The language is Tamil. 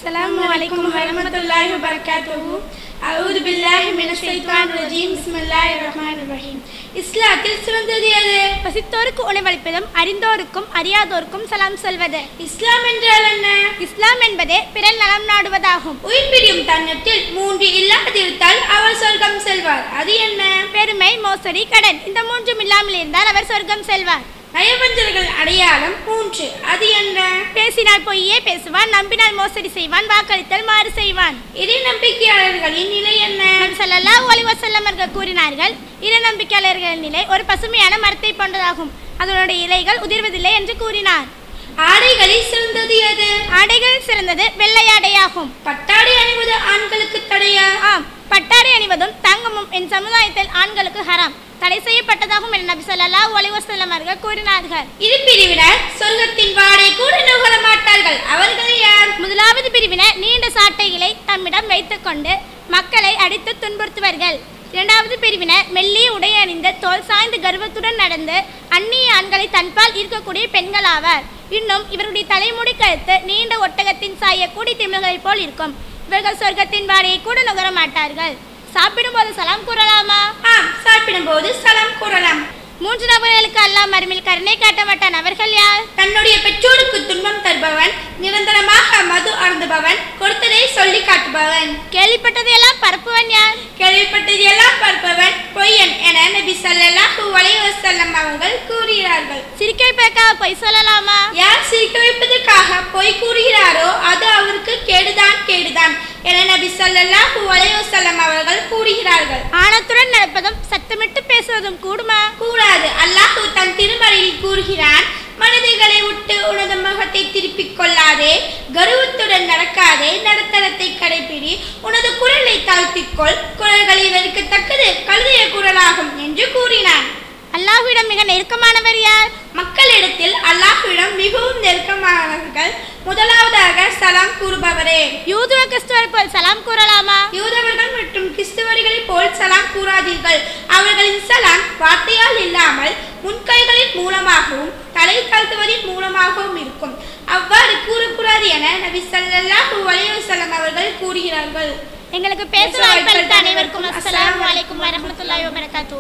السلام عليكم ورحمة الله وبركاته أعوذ بالله من الشيطان الرجيم بسم الله الرحمن الرحيم இஸ்லாத்தில் சிறந்தது எது பசித்தோருக்கு உணவளிப்பதும் அறிந்தோருக்கும் அறியாதோருக்கும் சலாம் சொல்வது இஸ்லாம் என்றால் என்ன இஸ்லாம் என்பதே பிறர் நலம் நாடுவதாகும் உயிர் பிரியும் தன்னத்தில் மூன்று இல்லாதிருந்தால் அவர் சொர்க்கம் செல்வார் அது என்ன பெருமை மோசடி கடன் இந்த மூன்றும் இல்லாமல் இருந்தால் அவர் சொர்க்கம் செல்வார் நயவஞ்சர்கள் அடையாளம் மூன்று அது என்ன பேசினால் பொய்யே பேசுவான் நம்பினால் மோசடி செய்வான் வாக்களித்தல் மாறு செய்வான் இறை நம்பிக்கையாளர்களின் நிலை என்ன நபி ஸல்லல்லாஹு அலைஹி வஸல்லம் அவர்கள் கூறினார்கள் இறை நம்பிக்கையாளர்களின் நிலை ஒரு பசுமையான மரத்தை போன்றதாகும் அதனுடைய இலைகள் உதிர்வதில்லை என்று கூறினார் ஆடைகளில் சிறந்தது எது ஆடைகள் சிறந்தது வெள்ளையாடையாகும் பட்டாடை அணிவது ஆண்களுக்கு தடையா ஆம் பட்டாடை அணிவதும் தங்கமும் என் சமுதாயத்தில் ஆண்களுக்கு ஹராம் தடை செய்யப்பட்டதாகும் என நபி ஸல்லல்லாஹு அலைஹி வஸல்லம் அவர்கள் கூறினார்கள் இரு பிரிவினர் சொர்க்கத்தின் வாடை கூட நுகர மாட்டார்கள் அவர்கள் யார் முதலாவது பிரிவினர் நீண்ட சாட்டைகளை தம்மிடம் வைத்துக்கொண்டு மக்களை அடித்து துன்புறுத்துவார்கள் இரண்டாவது பிரிவினர் மெல்லிய உடை அணிந்து தோல் சாய்ந்து கர்வத்துடன் நடந்து அந்நிய ஆண்களை தன்பால் ஈர்க்கக்கூடிய பெண்கள் ஆவார் இன்னும் இவருடைய தலைமுடி கழுத்து நீண்ட ஒட்டகத்தின் சாயக்கூடி திமிழ்களைப் போல் இருக்கும் இவர்கள் சொர்க்கத்தின் வாடையை கூட நுகர மாட்டார்கள் சாப்பிடும்போது சலாம் கூறலாமா ஆம் சாப்பிடும்போது சலாம் கூறலாம் மூன்று நபர்களுக்கு அல்லாஹ் மறுமையில் கருணை காட்ட மாட்டான் அவர்கள் யார் தன்னுடைய பெற்றோருக்கு துன்பம் தருபவன் நிரந்தரமாக மது அருந்துபவன் கொடுத்ததை சொல்லி காட்டுபவன் கேள்விப்பட்டதையெல்லாம் பரப்புவன் யார் கேள்விப்பட்டது எல்லாம் பார்ப்பவன் பொய்யன் என நபி ஸல்லல்லாஹு அலைஹி வஸல்லம் அவர்கள் கூறுகிறார்கள் சிரிக்க வைப்பதற்காக பொய் சொல்லலாமா யார் சிரிக்க வைப்பதற்காக பொய் கூறுகிறாரோ அது அவருக்கு கேடுதான் கேடுதான் என நபி ஸல்லல்லாஹு அலைஹி வஸல்லம் அவர்கள் கூறுகிறார்கள் ஆணத்துடன் நடப்பதும் சத்தமிட்டு பேசுவதும் கூடுமா கூடாது அல்லாஹ் தன் திருமறையில் கூறுகிறான் மனிதர்களை விட்டு உனது முகத்தை திருப்பிக் கொள்ளாதே கருவத்துடன் நடக்காதே நடுத்தரத்தை கடைபிடி உனது குரலை தாழ்த்திக்கொள் குரல்களில் வெறுக்கத்தக்கது கழுதைய குரலாகும் என்று கூறினான் அல்லாஹ்விடம் மிக நெருக்கமானவர் யார் மக்களிடத்தில் அல்லாஹ்விடம் மிகவும் நெருக்கமானவர்கள் முதலாவதாக சலாம் கூறுபவரே யூதுவ கிறிஸ்துவர் போல் சலாம் கூறலாமா யூதவர்கள் மற்றும் கிறிஸ்துவர்களைப் போல் சலாம் கூறாதீர்கள் அவர்களின் சலாம் வார்த்தையால் இல்லாமல் முன்கைகளின் மூலமாகவும் தலை தாழ்த்துவதின் மூலமாகவும் இருக்கும் அவ்வாறு கூறக்கூடாது என நபி ஸல்லல்லாஹு அலைஹி வஸல்லம் அவர்கள் கூறுகிறார்கள் எங்களுக்கு பேச வாய்ப்பளித்த அனைவருக்கும் அஸ்ஸலாமு அலைக்கும் வரஹ்மத்துல்லாஹி வபரகாத்துஹு